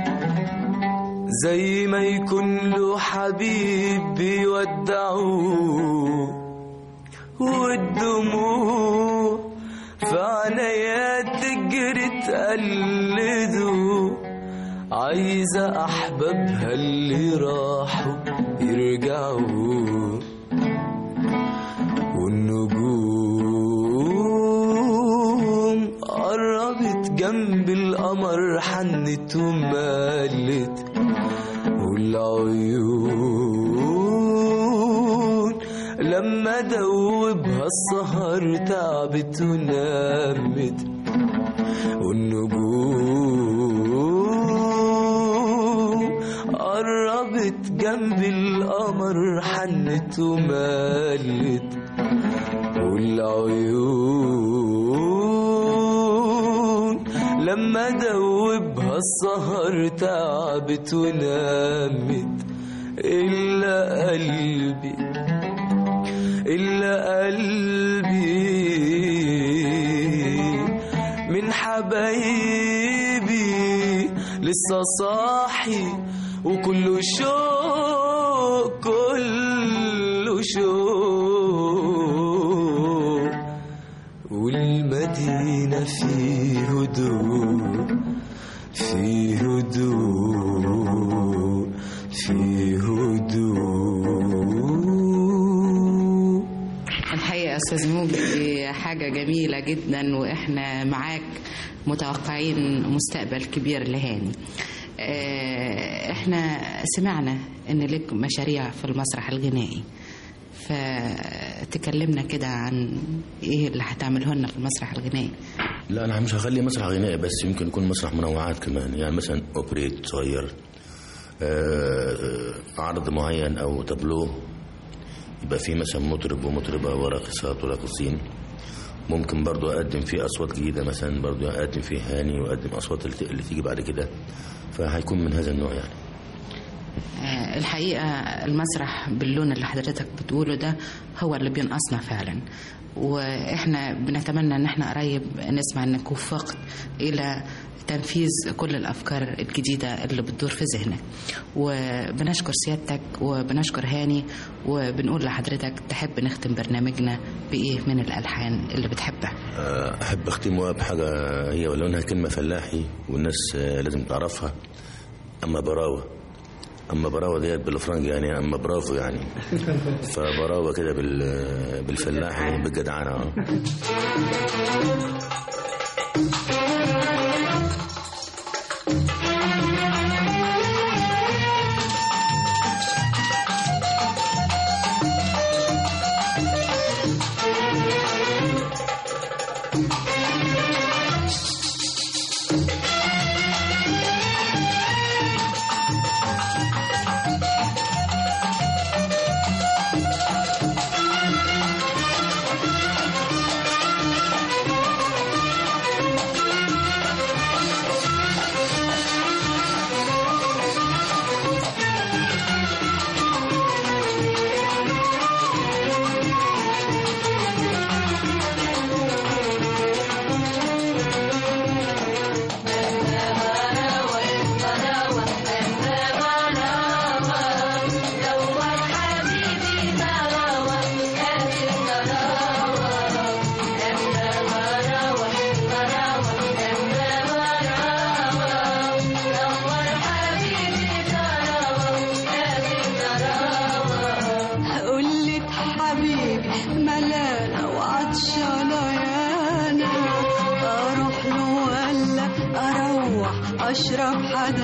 زي ما يكون له حبيب بيودعه والدموع في عينيا تجري تقلده عايزة أحبابها اللي راحوا يرجعوا والنجوم قربت جنب القمر حنت ومالت والعيون لما دوبها السهر تعبت ونامت والنجوم قربت جنب القمر حنت ومالت والعيون لما دوبها السهر تعبت ونامت إلا قلبي إلا قلبي من حبايبي لسه صاحي وكله شوق كله شوق والمدينة في هدوء في هدوء في هدوء
الحقيقة يا أستاذ موجي دي حاجة جميلة جدا وإحنا معاك متوقعين مستقبل كبير لهاني آه، إحنا سمعنا إن لك مشاريع في المسرح الغنائي فتكلمنا كده عن إيه اللي هتعمله لنا في المسرح الغنائي
لا انا مش هخلي مسرح غنائي بس يمكن يكون مسرح منوعات كمان يعني مثلا اوبريت صغير آه، عرض معين او تابلو يبقى فيه مثلا مطرب ومطربه وراقصات وراقصين ممكن برضو اقدم فيه اصوات جديده مثلا برضو اقدم فيه هاني واقدم اصوات اللي ت- اللي تيجي بعد كده فهيكون من هذا النوع يعني
آه، الحقيقة المسرح باللون اللي حضرتك بتقوله ده هو اللي بينقصنا فعلا واحنا بنتمنى ان احنا قريب نسمع انك وفقت الى تنفيذ كل الافكار الجديده اللي بتدور في ذهنك وبنشكر سيادتك وبنشكر هاني وبنقول لحضرتك تحب نختم برنامجنا بايه من الالحان اللي بتحبها
آه، احب اختمها بحاجه هي ولونها كلمه فلاحي والناس آه، لازم تعرفها اما براوه اما براوه ديت بالفرنج يعني اما برافو يعني فبراوه كده بال بالفلاحي بالجدعنه آه.
قلت حبيبي ملانة وعطشانة يانا أروح له ولا أروح أشرب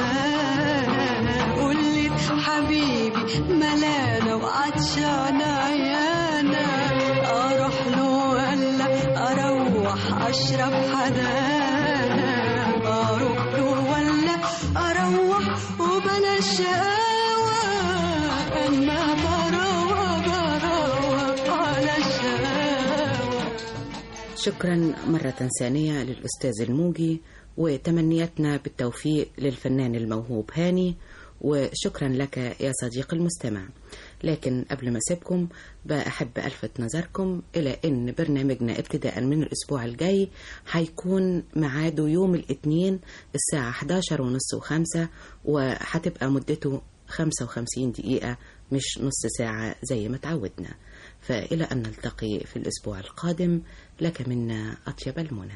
حدانا قلت حبيبي ملانة وعطشانة يانا أروح له ولا أروح أشرب حدانا أروح له ولا أروح وبلاش شقاوة أما براوة براوة على الشقاوة
شكرا مرة ثانية للأستاذ الموجي وتمنياتنا بالتوفيق للفنان الموهوب هاني وشكرا لك يا صديقي المستمع لكن قبل ما اسيبكم بحب الفت نظركم الى ان برنامجنا ابتداء من الاسبوع الجاي هيكون ميعاده يوم الاثنين الساعة 11 ونص وخمسة وهتبقى مدته 55 دقيقة مش نص ساعة زي ما تعودنا فإلى أن نلتقي في الأسبوع القادم لك منا أطيب المنى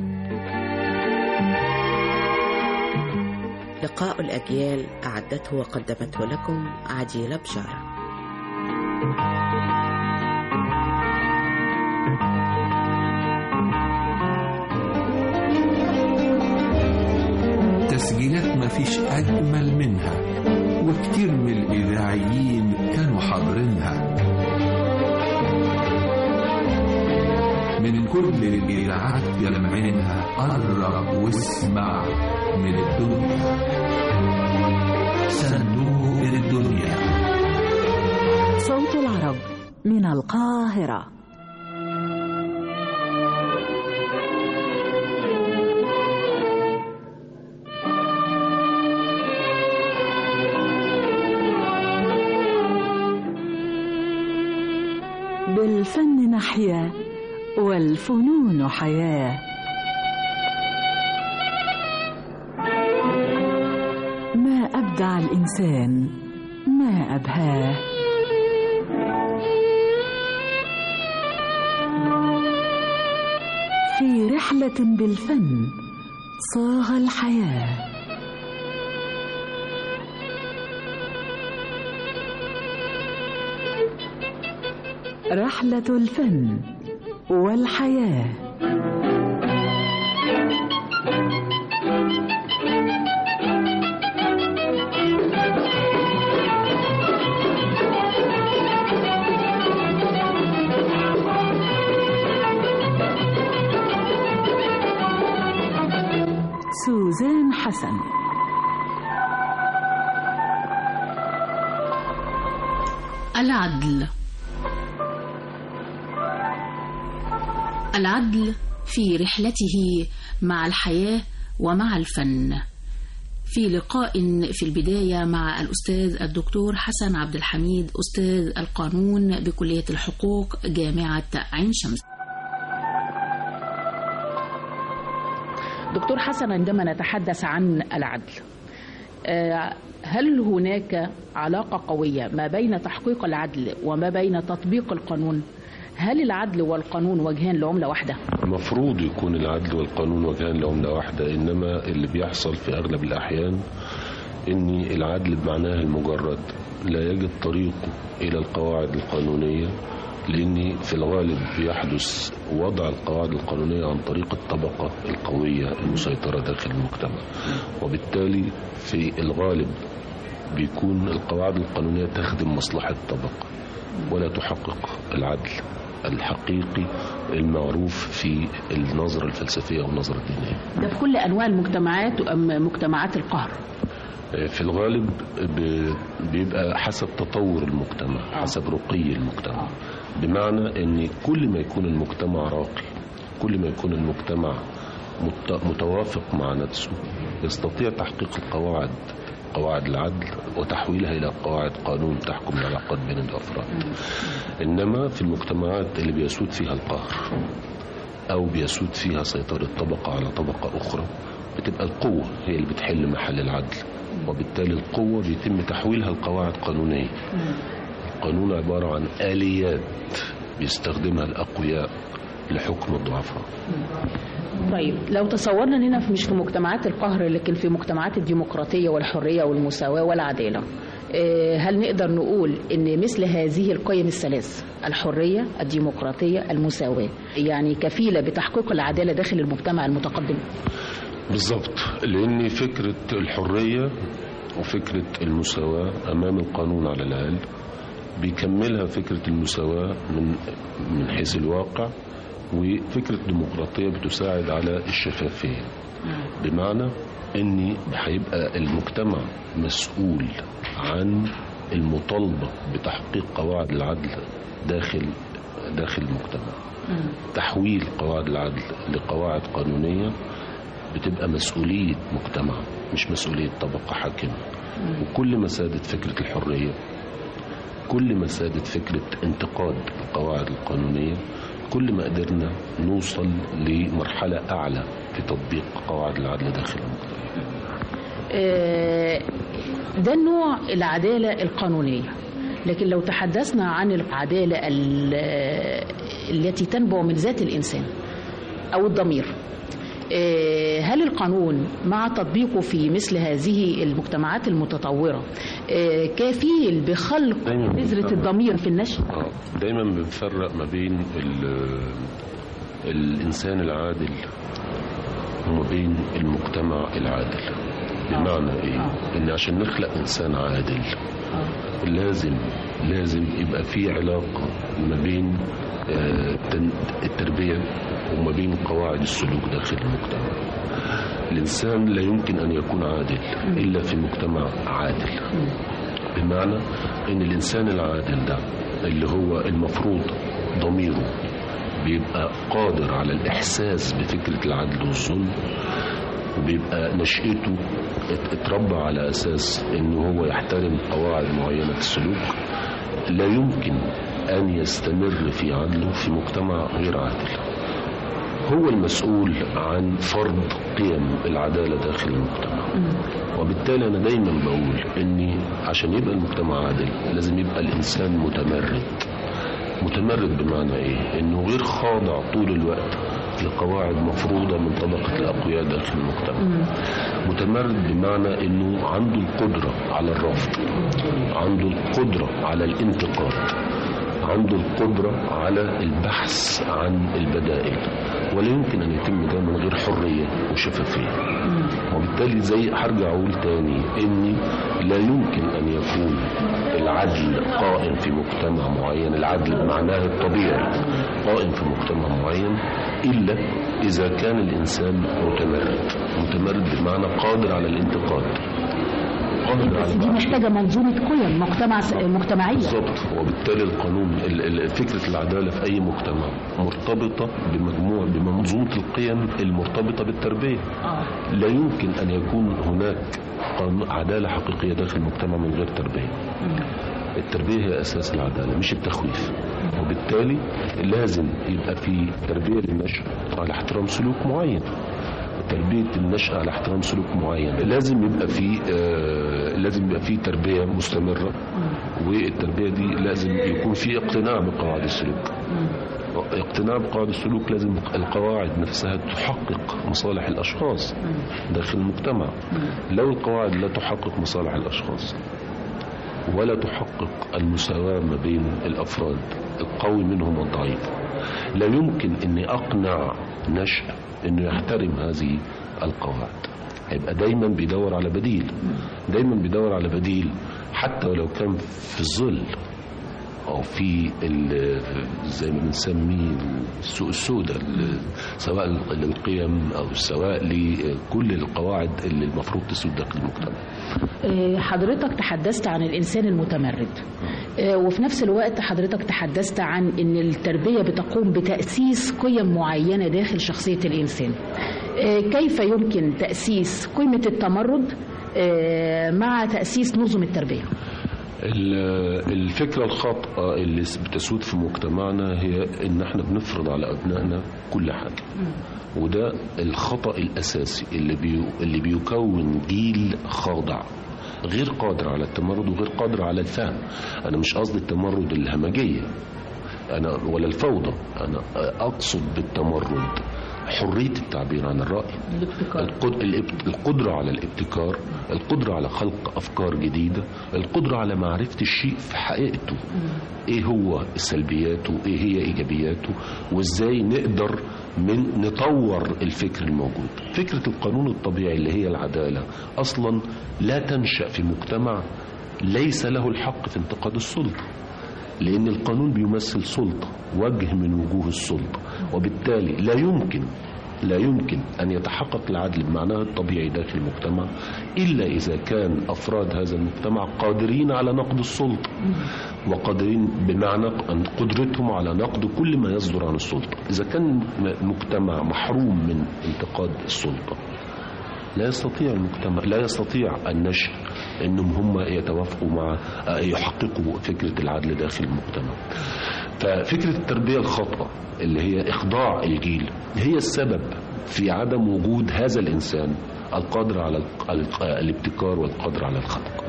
لقاء الأجيال أعدته وقدمته لكم عديلة بشارة
تسجيلات مفيش أجمل منها وكتير من الإذاعيين كانوا حاضرينها من كل الإذاعات جمعينها قرب واسمع من الدنيا صندوق الدنيا
صوت العرب من القاهرة بالفن نحيا والفنون حياه أبدع الإنسان ما أبهاه في رحلة بالفن صاغ الحياة رحلة الفن والحياة سوزان حسن
العدل العدل في رحلته مع الحياة ومع الفن في لقاء في البداية مع الأستاذ الدكتور حسن عبد الحميد أستاذ القانون بكلية الحقوق جامعة عين شمس
دكتور حسن عندما نتحدث عن العدل آه، هل هناك علاقة قوية ما بين تحقيق العدل وما بين تطبيق القانون؟ هل العدل والقانون وجهان لعملة واحدة؟
المفروض يكون العدل والقانون وجهان لعملة واحدة إنما اللي بيحصل في أغلب الأحيان إن العدل بمعناه المجرد لا يجد طريقه إلى القواعد القانونية لأن في الغالب بيحدث وضع القواعد القانونية عن طريق الطبقة القوية المسيطرة داخل المجتمع وبالتالي في الغالب بيكون القواعد القانونية تخدم مصلحة الطبقة ولا تحقق العدل الحقيقي المعروف في النظرة الفلسفية والنظرة الدينية
ده في كل أنواع المجتمعات أم مجتمعات القهر
في الغالب ب- بيبقى حسب تطور المجتمع حسب رقي المجتمع بمعنى ان كل ما يكون المجتمع راقي كل ما يكون المجتمع مت- متوافق مع نفسه يستطيع تحقيق القواعد قواعد العدل وتحويلها إلى قواعد قانون تحكم العلاقات بين الأفراد إنما في المجتمعات اللي بيسود فيها القهر أو بيسود فيها سيطرة طبقة على طبقة أخرى بتبقى القوة هي اللي بتحل محل العدل وبالتالي القوة بيتم تحويلها لقواعد قانونية القانون عبارة عن آليات بيستخدمها الأقوياء لحكم الضعفاء
طيب لو تصورنا هنا في- مش في مجتمعات القهر لكن في مجتمعات الديمقراطية والحرية والمساواة والعدالة آه، هل نقدر نقول ان مثل هذه القيم الثلاث الحرية الديمقراطية المساواة يعني كفيلة بتحقيق العدالة داخل المجتمع المتقدم
بالظبط لأن فكرة الحرية وفكرة المساواة أمام القانون على الأقل بيكملها فكرة المساواة من من حيث الواقع وفكرة الديمقراطية بتساعد على الشفافية بمعنى ان هيبقى المجتمع مسؤول عن المطالبة بتحقيق قواعد العدل داخل داخل المجتمع تحويل قواعد العدل لقواعد قانونية بتبقى مسؤولية مجتمع مش مسؤولية طبقة حاكمة وكل ما سادت فكرة الحرية كل ما سادت فكرة انتقاد القواعد القانونية كل ما قدرنا نوصل لمرحلة أعلى في تطبيق قواعد العدل داخل المجتمع
آه، ده النوع العدالة القانونية لكن لو تحدثنا عن العدالة ال- التي تنبع من ذات الإنسان أو الضمير آه، هل القانون مع تطبيقه في مثل هذه المجتمعات المتطورة آه، كفيل بخلق بذرة الضمير في النشء؟
آه، دايما بنفرق ما بين ال- الإنسان العادل وما بين المجتمع العادل بمعنى ايه ان عشان نخلق انسان عادل لازم لازم يبقى في علاقة ما بين آه، التن- التربية وما بين قواعد السلوك داخل المجتمع الإنسان لا يمكن أن يكون عادل إلا في مجتمع عادل بمعنى ان الانسان العادل ده اللي هو المفروض ضميره بيبقى قادر على الاحساس بفكره العدل والظلم وبيبقى نشأته ات- اتربى على اساس ان هو يحترم قواعد معينه في السلوك لا يمكن ان يستمر في عدله في مجتمع غير عادل هو المسؤول عن فرض قيم العدالة داخل المجتمع وبالتالي أنا دايما بقول إني عشان يبقى المجتمع عادل لازم يبقى الإنسان متمرد متمرد بمعنى إيه؟ إنه غير خاضع طول الوقت لقواعد مفروضة من طبقة الأقوياء داخل المجتمع متمرد بمعنى إنه عنده القدرة على الرفض عنده القدرة على الانتقاد عنده القدرة على البحث عن البدائل ولا يمكن أن يتم ده من غير حرية وشفافية وبالتالي زي هرجع أقول تاني إني لا يمكن أن يكون العدل قائم في مجتمع معين العدل بمعناه الطبيعي قائم في مجتمع معين إلا إذا كان الإنسان متمرد متمرد بمعنى قادر على الانتقاد قادر على
بس دي محتاجة منظومة قيم مجتمع مجتمعية
بالظبط وبالتالي القانون ال- ال- فكرة العدالة في أي مجتمع مرتبطة بمجموعة بمنظومة القيم المرتبطة بالتربية لا يمكن أن يكون هناك قانون- عدالة حقيقية داخل المجتمع من غير تربية التربية هي أساس العدالة مش التخويف وبالتالي لازم يبقى في تربية للنشء على احترام سلوك معين تربية النشأة على احترام سلوك معين لازم يبقى في آه لازم يبقى في تربية مستمرة والتربية دي لازم يكون في اقتناع بقواعد السلوك اقتناع بقواعد السلوك لازم القواعد نفسها تحقق مصالح الأشخاص داخل المجتمع لو القواعد لا تحقق مصالح الأشخاص ولا تحقق المساواة ما بين الأفراد القوي منهم والضعيف لا يمكن أني أقنع نشأ أنه يحترم هذه القواعد هيبقى دايما بيدور على بديل دايما بيدور على بديل حتى ولو كان في الظل او في ال- زي ما بنسميه السوق السوداء ال- سواء للقيم او سواء لكل القواعد اللي المفروض تسود داخل المجتمع
آه، حضرتك تحدثت عن الإنسان المتمرد آه، وفي نفس الوقت حضرتك تحدثت عن أن التربية بتقوم بتأسيس قيم معينة داخل شخصية الإنسان آه، كيف يمكن تأسيس قيمة التمرد آه، مع تأسيس نظم التربية
ال- الفكرة الخاطئة اللي بتسود في مجتمعنا هي ان احنا بنفرض على ابنائنا كل حاجة وده الخطأ الاساسي اللي بي اللي بيكون جيل خاضع غير قادر على التمرد وغير قادر على الفهم انا مش قصدي التمرد الهمجية انا ولا الفوضى انا اقصد بالتمرد حرية التعبير عن الرأي القد- الاب- القدرة على الابتكار القدرة على خلق أفكار جديدة القدرة على معرفة الشيء في حقيقته إيه هو سلبياته إيه هي إيجابياته وإزاي نقدر من نطور الفكر الموجود فكرة القانون الطبيعي اللي هي العدالة أصلا لا تنشأ في مجتمع ليس له الحق في انتقاد السلطة لأن القانون بيمثل سلطة وجه من وجوه السلطة وبالتالي لا يمكن لا يمكن أن يتحقق العدل بمعناه الطبيعي داخل المجتمع إلا إذا كان أفراد هذا المجتمع قادرين على نقد السلطة وقادرين بمعنى أن قدرتهم على نقد كل ما يصدر عن السلطة إذا كان مجتمع محروم من انتقاد السلطة لا يستطيع المجتمع لا يستطيع النشء انهم هم يتوافقوا مع يحققوا فكره العدل داخل المجتمع ففكره التربيه الخاطئه اللي هي اخضاع الجيل هي السبب في عدم وجود هذا الانسان القادر على ال- الابتكار والقادر على الخلق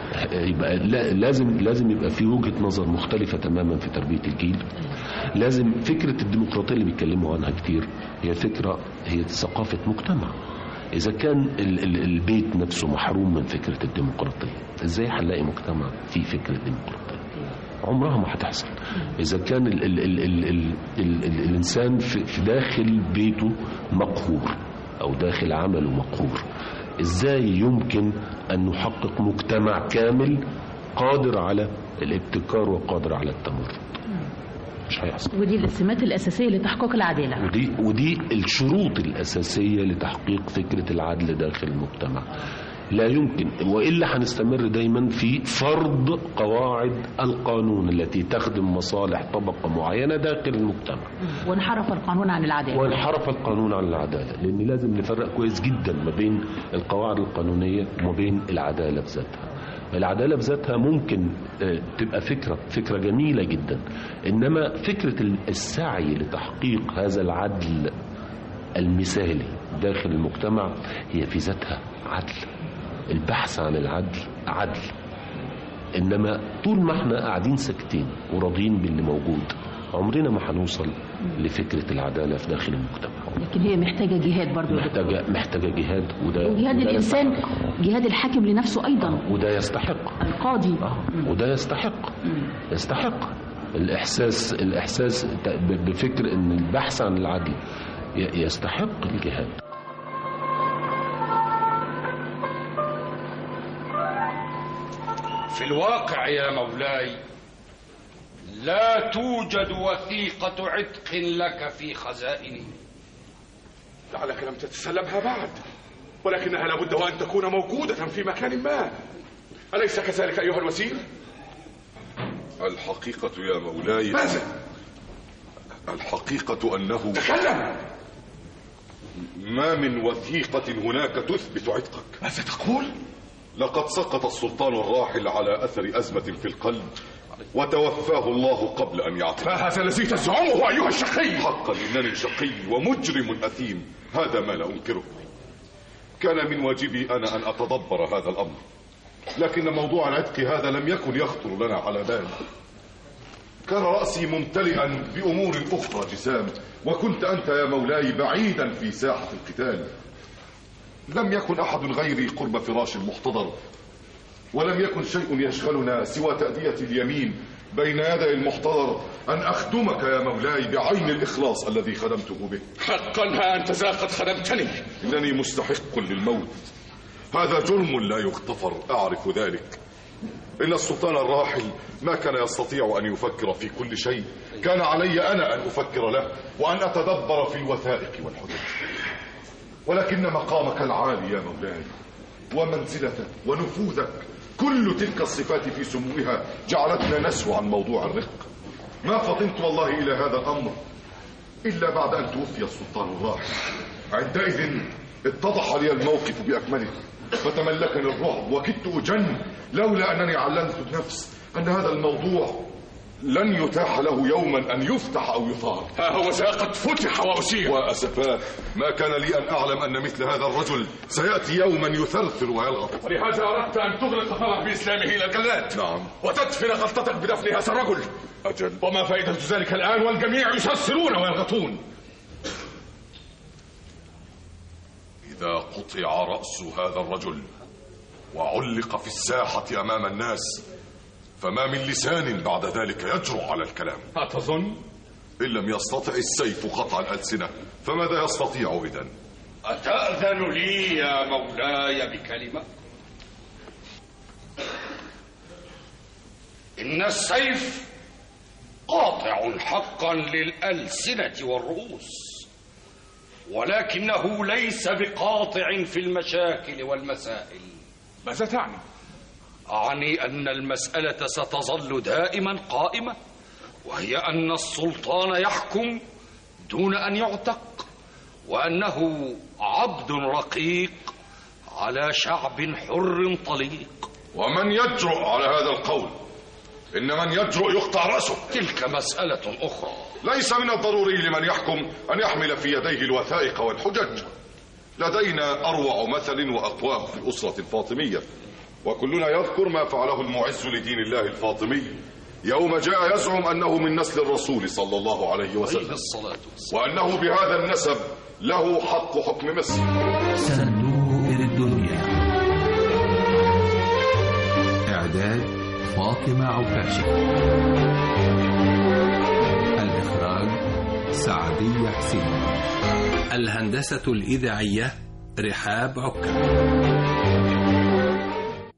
يبقى لا- لازم لازم يبقى في وجهه نظر مختلفه تماما في تربيه الجيل لازم فكره الديمقراطيه اللي بيتكلموا عنها كتير هي فكره هي ثقافه مجتمع إذا كان ال- ال- البيت نفسه محروم من فكرة الديمقراطية إزاي هنلاقي مجتمع فيه فكرة ديمقراطية عمرها ما هتحصل إذا كان ال ال ال ال ال ال ال الإنسان في في داخل بيته مقهور أو داخل عمله مقهور إزاي يمكن أن نحقق مجتمع كامل قادر على الابتكار وقادر على التمرد مش هيحصل
ودي السمات الأساسية لتحقيق العدالة
ودي ودي الشروط الأساسية لتحقيق فكرة العدل داخل المجتمع لا يمكن وإلا هنستمر دايما في فرض قواعد القانون التي تخدم مصالح طبقة معينة داخل المجتمع
وانحرف القانون عن العدالة
وانحرف القانون عن العدالة لأن لازم نفرق كويس جدا ما بين القواعد القانونية وما بين العدالة بذاتها العدالة بذاتها ممكن آه، تبقى فكرة فكرة جميلة جدا إنما فكرة السعي لتحقيق هذا العدل المثالي داخل المجتمع هي في ذاتها عدل البحث عن العدل عدل انما طول ما احنا قاعدين ساكتين وراضيين باللي موجود عمرنا ما هنوصل لفكره العداله في داخل المجتمع
لكن هي محتاجة جهاد برضو يا دكتور.
محتاجه محتاجه جهاد وده
وجهاد
وده
الإنسان جهاد الحاكم لنفسه أيضا
وده يستحق
القاضي
وده يستحق يستحق الإحساس الإحساس ب- بفكر إن البحث عن العدل ي- يستحق الجهاد
في الواقع يا مولاي لا توجد وثيقة عتق لك في خزائني
لعلك لم تتسلمها بعد ولكنها لابد وأن تكون موجودة في مكان ما أليس كذلك أيها الوزير؟
الحقيقة يا مولاي
ماذا؟
الحقيقة أنه
تكلم
ما من وثيقة هناك تثبت عتقك
ماذا تقول؟
لقد سقط السلطان الراحل على أثر أزمة في القلب وتوفاه الله قبل أن يعتق
فهذا الذي تزعمه أيها الشقي
حقا إنني شقي ومجرم أثيم هذا ما لا أنكره كان من واجبي أنا أن أتدبر هذا الأمر لكن موضوع العتق هذا لم يكن يخطر لنا على بال كان رأسي ممتلئا بأمور أخرى جسام وكنت أنت يا مولاي بعيدا في ساحة القتال لم يكن أحد غيري قرب فراش المحتضر ولم يكن شيء يشغلنا سوى تأدية اليمين بين يدي المحتضر أن أخدمك يا مولاي بعين الإخلاص الذي خدمته به
حقا ها أنت ذا قد خدمتني
إنني مستحق للموت هذا جرم لا يغتفر أعرف ذلك إن السلطان الراحل ما كان يستطيع أن يفكر في كل شيء كان علي أنا أن أفكر له وأن أتدبر في الوثائق والحدود ولكن مقامك العالي يا مولاي ومنزلتك ونفوذك كل تلك الصفات في سموها جعلتنا نسهو عن موضوع الرق ما فطنت والله إلى هذا الأمر إلا بعد أن توفي السلطان الراحل عندئذ اتضح لي الموقف بأكمله فتملكني الرعب وكدت أجن لولا أنني علمت النفس أن هذا الموضوع لن يتاح له يوما أن يفتح أو يثار
ها هو ذا قد فتح وأسير
وأسفاه ما كان لي أن أعلم أن مثل هذا الرجل سيأتي يوما يثرثر ويلغط
ولهذا أردت أن تغلق طرف بإسلامه إلى الجلاد
نعم
وتدفن غلطتك بدفن هذا الرجل
أجل
وما فائدة ذلك الآن والجميع يسسرون ويلغطون
إذا قطع رأس هذا الرجل وعلق في الساحة أمام الناس فما من لسان بعد ذلك يجرؤ على الكلام
أتظن؟
إن لم يستطع السيف قطع الألسنة فماذا يستطيع إذن؟
أتأذن لي يا مولاي بكلمة إن السيف قاطع حقا للألسنة والرؤوس ولكنه ليس بقاطع في المشاكل والمسائل
ماذا تعني؟
أعني أن المسألة ستظل دائما قائمة وهي أن السلطان يحكم دون أن يعتق وأنه عبد رقيق على شعب حر طليق
ومن يجرؤ على هذا القول إن من يجرؤ يقطع رأسه
تلك مسألة أخرى
ليس من الضروري لمن يحكم أن يحمل في يديه الوثائق والحجج لدينا أروع مثل وأقوام في الأسرة الفاطمية وكلنا يذكر ما فعله المعز لدين الله الفاطمي يوم جاء يزعم أنه من نسل الرسول صلى الله عليه وسلم
الصلاة
وأنه بهذا النسب له حق حكم مصر
صندوق الدنيا إعداد فاطمة عكاشة الإخراج سعدية حسين
الهندسة الإذاعية رحاب عكا